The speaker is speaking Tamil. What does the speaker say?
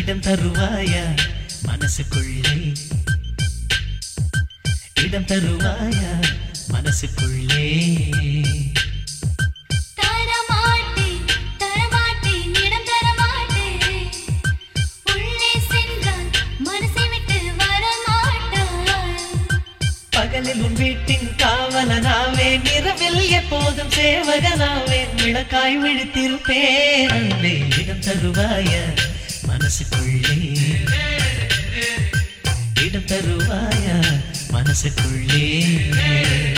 இடம் தருவாயா மனசுக்குள்ளே இடம் தருவாயா மனசுக்குள்ளே தரமாட்டேன் தரமாட்டேன் இடம் தரமாட்டேன் உள்ளே சென்றால் மனசை விட்டு வரமாட்டாய் பகலில் உன் வீட்டின் காவலனாவே இரவில் எப்போதும் சேவகனாவே விளக்காய் விழித்திருப்பேன் அன்பே இடம் தருவாய மனசுக்குள்ளே இடம் தருவாய மனசுக்குள்ளே